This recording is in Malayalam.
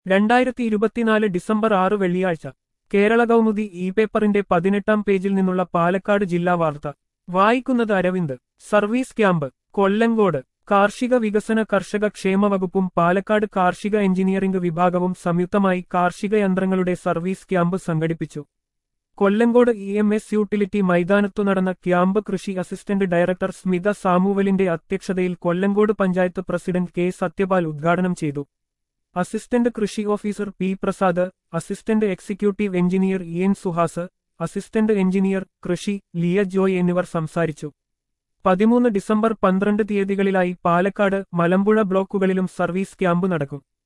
രണ്ടായിരത്തി ഇരുപത്തിനാല് ഡിസംബർ ആറ് വെള്ളിയാഴ്ച കേരള കൗമുദി ഇ പേപ്പറിന്റെ പതിനെട്ടാം പേജിൽ നിന്നുള്ള പാലക്കാട് ജില്ലാ വാർത്ത വായിക്കുന്നത് അരവിന്ദ് സർവീസ് ക്യാമ്പ് കൊല്ലങ്കോട് കാർഷിക വികസന കർഷക ക്ഷേമ വകുപ്പും പാലക്കാട് കാർഷിക എഞ്ചിനീയറിംഗ് വിഭാഗവും സംയുക്തമായി കാർഷിക യന്ത്രങ്ങളുടെ സർവീസ് ക്യാമ്പ് സംഘടിപ്പിച്ചു Kollengode E M S utility മൈതാനത്തു നടന്ന ക്യാമ്പ് കൃഷി അസിസ്റ്റന്റ് ഡയറക്ടർ സ്മിത സാമുവലിന്റെ അധ്യക്ഷതയിൽ കൊല്ലങ്കോട് പഞ്ചായത്ത് പ്രസിഡന്റ് കെ സത്യപാൽ ഉദ്ഘാടനം ചെയ്തു അസിസ്റ്റന്റ് കൃഷി officer P Prasad assistant executive engineer E N Suhas assistant engineer കൃഷി ലിയ ജോയ് എന്നിവർ സംസാരിച്ചു പതിമൂന്ന് ഡിസംബർ പന്ത്രണ്ട് തീയതികളിലായി പാലക്കാട് മലമ്പുഴ ബ്ലോക്കുകളിലും സർവീസ് ക്യാമ്പ് നടക്കും